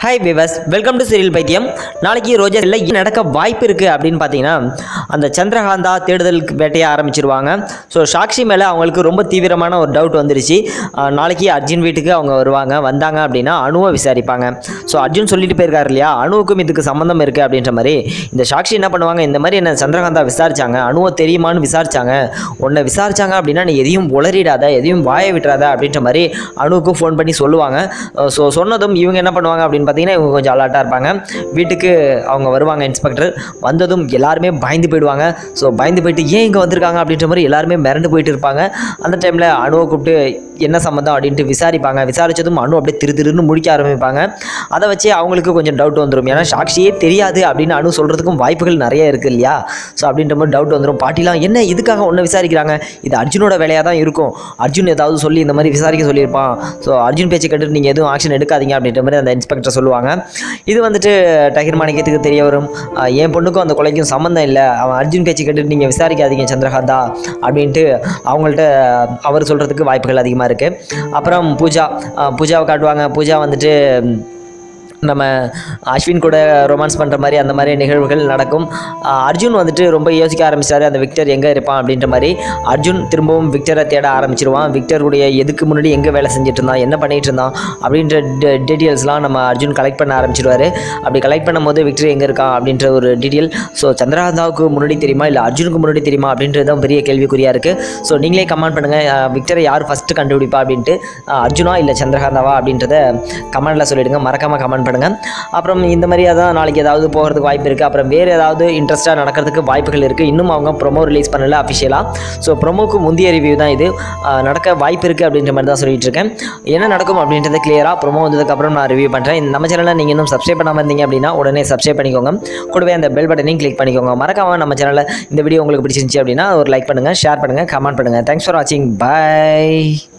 hi viewers welcome to serial பைத்தியம் நாளைக்கு ரோஜா இல்லை நடக்க வாய்ப்பு இருக்குது அப்படின்னு பார்த்தீங்கன்னா அந்த சந்திரகாந்தா தேடுதல் வேட்டையை ஆரம்பிச்சிருவாங்க ஸோ சாக்ஷி மேலே அவங்களுக்கு ரொம்ப தீவிரமான ஒரு டவுட் வந்துருச்சு ஆஹ் நாளைக்கு அர்ஜுன் வீட்டுக்கு அவங்க வருவாங்க வந்தாங்க அப்படின்னா அணுவை விசாரிப்பாங்க ஸோ அர்ஜுன் சொல்லிட்டு போயிருக்காரு இல்லையா அணுவுக்கும் இதுக்கு சம்மந்தம் இருக்குது அப்படின்ற மாதிரி இந்த சாக்ஷி என்ன பண்ணுவாங்க இந்த மாதிரி என்ன சந்திரகாந்தா விசாரிச்சாங்க அணுவை தெரியுமான்னு விசாரிச்சாங்க உன்னை விசாரிச்சாங்க அப்படின்னா நீ எதையும் உளறிடாத எதையும் வாய விட்டுறாத அப்படின்ற மாதிரி அணுவுக்கு ஃபோன் பண்ணி சொல்லுவாங்க ஸோ சொன்னதும் இவங்க என்ன பண்ணுவாங்க அப்படின்னு பார்த்தீங்கன்னா இவங்க கொஞ்சம் அலர்ட்டாக இருப்பாங்க வீட்டுக்கு அவங்க வருவாங்க இன்ஸ்பெக்டர் வந்ததும் எல்லாருமே பயந்து போயிடுவாங்க ஸோ பயந்து போயிட்டு ஏன் இங்கே வந்திருக்காங்க அப்படின்ற மாதிரி எல்லாருமே மிரண்டு போயிட்டு இருப்பாங்க அந்த டைமில் அணுவை கூப்பிட்டு என்ன சம்மந்தம் அப்படின்ட்டு விசாரிப்பாங்க விசாரித்ததும் அணு அப்படியே திரு திருன்னு முடிக்க ஆரம்பிப்பாங்க அதை வச்சு அவங்களுக்கு கொஞ்சம் டவுட் வந்துடும் ஏன்னா சாட்சியே தெரியாது அப்படின்னு அணு சொல்கிறதுக்கும் வாய்ப்புகள் நிறைய இருக்குது இல்லையா ஸோ அப்படின்ற மாதிரி டவுட் வந்துடும் பாட்டிலாம் என்ன இதுக்காக ஒன்று விசாரிக்கிறாங்க இது அர்ஜுனோட வேலையாக தான் இருக்கும் அர்ஜுன் ஏதாவது சொல்லி இந்த மாதிரி விசாரிக்க சொல்லியிருப்பான் ஸோ அர்ஜுன் பேச்சு கேட்டுட்டு நீங்கள் எதுவும் ஆக்ஷன் எடுக்காதீங்க அப்படின்ற மாதிரி அந்த இன்ஸ்பெக்டர் சொல்லுவாங்க இது வந்துட்டு டகிர் மாணிக்கத்துக்கு தெரிய வரும் ஆஹ் என் பொண்ணுக்கும் அந்த கொலைக்கும் சம்மந்தம் இல்லை அவன் அர்ஜுன் பேச்சு கேட்டுட்டு நீங்கள் விசாரிக்காதீங்க சந்திரகாந்தா அப்படின்ட்டு அவங்கள்ட்ட அவர் சொல்கிறதுக்கு வாய்ப்புகள் அதிகமாக இருக்குது அப்புறம் பூஜா ஆஹ் பூஜாவை காட்டுவாங்க பூஜா வந்துட்டு நம்ம அஸ்வின் கூட ரொமான்ஸ் பண்ணுற மாதிரி அந்த மாதிரி நிகழ்வுகள் நடக்கும் ஆஹ் அர்ஜுன் வந்துட்டு ரொம்ப யோசிக்க ஆரம்பிச்சாரு அந்த விக்டர் எங்கே இருப்பான் அப்படின்ற மாதிரி அர்ஜுன் திரும்பவும் விக்டரை தேட ஆரம்பிச்சிருவான் விக்டருடைய எதுக்கு முன்னாடி எங்கே வேலை செஞ்சுட்டு இருந்தான் என்ன பண்ணிட்டு இருந்தான் அப்படின்ற டீட்டெயில்ஸ்லாம் நம்ம அர்ஜுன் கலெக்ட் பண்ண ஆரம்பிச்சிருவாரு அப்படி கலெக்ட் பண்ணும்போது விக்டர் எங்கே இருக்கான் அப்படின்ற ஒரு டீட்டெயில் ஸோ சந்திரகாந்தாவுக்கு முன்னாடி தெரியுமா இல்லை அர்ஜுனுக்கு முன்னாடி தெரியுமா அப்படின்றது தான் பெரிய கேள்விக்குறியாக இருக்குது ஸோ நீங்களே கமெண்ட் பண்ணுங்கள் விக்டரை யார் ஃபஸ்ட்டு கண்டுபிடிப்பா அப்படின்ட்டு ஆஹ் அர்ஜுனா இல்லை சந்திரகாந்தாவா அப்படின்றத கமெண்ட்டில் சொல்லிடுங்க மறக்காமல் கமெண்ட் பண்ணுங்கள் அப்புறம் இந்த மாதிரியே தான் நாளைக்கு ஏதாவது போகிறதுக்கு வாய்ப்பு இருக்குது அப்புறம் வேறு ஏதாவது இன்ட்ரெஸ்ட்டாக நடக்கிறதுக்கு வாய்ப்புகள் இருக்குது இன்னும் அவங்க ப்ரொமோ ரிலீஸ் பண்ணல அஃபிஷியலாக ஸோ ப்ரொமோக்கு முந்தைய ரிவ்யூ தான் இது ஆஹ் நடக்க வாய்ப்பு இருக்குது அப்படின்ற மாதிரி தான் சொல்லிட்டு இருக்கேன் என்ன நடக்கும் அப்படின்றத கிளியராக ப்ரொமோ வந்ததுக்கப்புறம் நான் ரிவ்யூ பண்ணுறேன் நம்ம சேனலில் நீங்கள் இன்னும் சப்ஸ்கிரைப் பண்ணாமல் இருந்தீங்க அப்படின்னா உடனே சப்ஸ்கிரைப் பண்ணிக்கோங்க கூடவே அந்த பெல் பட்டனையும் கிளிக் பண்ணிக்கோங்க மறக்காம நம்ம சேனலில் இந்த வீடியோ உங்களுக்கு பிடிச்சிருந்துச்சி அப்படின்னா ஒரு லைக் பண்ணுங்கள் ஷேர் பண்ணுங்கள் கமெண்ட் பண்ணுங்கள் தேங்க்ஸ் ஃபார் வாட்சிங் பை